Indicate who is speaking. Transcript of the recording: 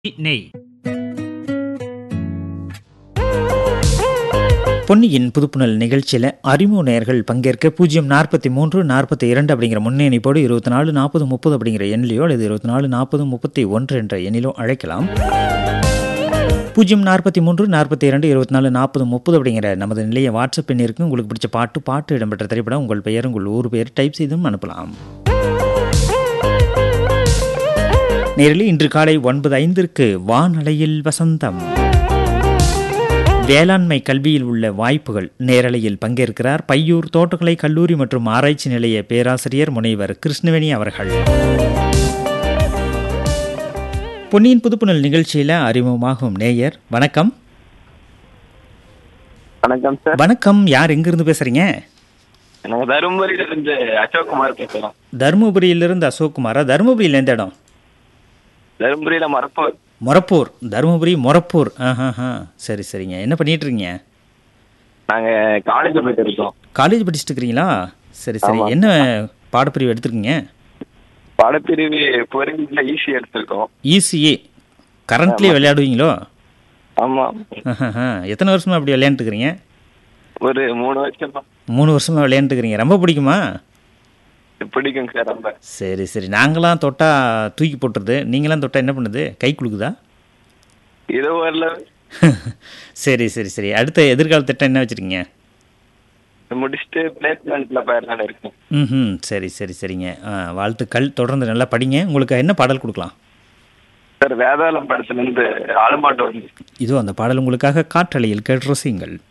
Speaker 1: நெய் பொன்னியின் புதுப்புணல் நிகழ்ச்சியில் அறிமுக நேயர்கள் பங்கேற்க பூஜ்ஜியம் நாற்பத்தி மூன்று நாற்பத்தி இரண்டு அப்படிங்கிற முன்னணிப்போடு இருபத்தி நாலு நாற்பது முப்பது அப்படிங்கிற எண்ணிலையோ அல்லது இருபத்தி நாலு நாற்பது முப்பத்தி ஒன்று என்ற எண்ணிலோ அழைக்கலாம் பூஜ்ஜியம் நாற்பத்தி மூன்று நாற்பத்தி இரண்டு இருபத்தி நாலு நாற்பது முப்பது அப்படிங்கிற நமது நிலைய வாட்ஸ்அப் எண்ணிற்கு உங்களுக்கு பிடிச்ச பாட்டு பாட்டு இடம்பெற்ற திரைப்படம் உங்கள் பெயர் உங்கள் ஊர் பெயர் டைப் செய்தும் அனுப்பலாம் நேரில் இன்று காலை ஒன்பது ஐந்திற்கு வானலையில் வசந்தம் வேளாண்மை கல்வியில் உள்ள வாய்ப்புகள் நேரலையில் பங்கேற்கிறார் பையூர் தோட்டக்கலை கல்லூரி மற்றும் ஆராய்ச்சி நிலைய பேராசிரியர் முனைவர் கிருஷ்ணவேணி அவர்கள் பொன்னியின் புதுப்புணல் நிகழ்ச்சியில் அறிமுகமாகும் நேயர் வணக்கம்
Speaker 2: வணக்கம் சார்
Speaker 1: வணக்கம் யார் எங்கிருந்து பேசுறீங்க
Speaker 2: நாங்க தருமபுரியில இருந்து அசோக் குமார் பேசுறோம்
Speaker 1: தருமபுரியிலிருந்து அசோக்குமாரா தருமபுரியில் எந்த இடம்
Speaker 2: தருமபுரியில மரப்பூர்
Speaker 1: மொரப்பூர் தருமபுரி மொரப்பூர் ஆஹா சரி சரிங்க என்ன பண்ணிட்டு இருக்கீங்க
Speaker 2: நாங்க காலேஜ் போயிட்டு இருக்கோம்
Speaker 1: காலேஜ் படிச்சுட்டு இருக்கிறீங்களா சரி சரி
Speaker 2: ஆமா.
Speaker 1: என்ன பாடப்பிரிவு எடுத்திருக்கீங்க
Speaker 2: படப்பிரிவு பொறியியல ஈஸி எடுத்திருக்கோம்
Speaker 1: இசிஏ கரண்ட்லேயே விளையாடுவீங்களோ
Speaker 2: ஆமா
Speaker 1: ஆஹாஹா. எத்தனை வருஷமா அப்படி விளையாண்டுக்கிறீங்க
Speaker 2: ஒரு மூணு வருஷம் தான்.
Speaker 1: மூணு வருஷமா விளையாண்டுக்கிறீங்க ரொம்ப பிடிக்குமா
Speaker 2: பிடிக்கும் சார் ரொம்ப
Speaker 1: சரி சரி நாங்களாம் தொட்டா தூக்கி போட்டுருது நீங்களாம் தொட்டா என்ன பண்ணுது கை குலுக்குதா
Speaker 2: இது வரல
Speaker 1: சரி சரி சரி அடுத்த எதிர்கால திட்டம் என்ன வச்சுருக்கீங்க
Speaker 2: முடிச்சுட்டு பிளேஸ்மெண்ட்ல போயிடலான்னு இருக்கேன்
Speaker 1: ம் சரி சரி சரிங்க ஆ, வாழ்த்துக்கள் தொடர்ந்து நல்லா படிங்க உங்களுக்கு என்ன பாடல் கொடுக்கலாம்
Speaker 2: சார் வேதாளம் படத்துல இருந்து ஆளுமாட்டோம்
Speaker 1: இதோ அந்த பாடல் உங்களுக்காக காற்றலையில் கேட்டு ரசியுங்கள்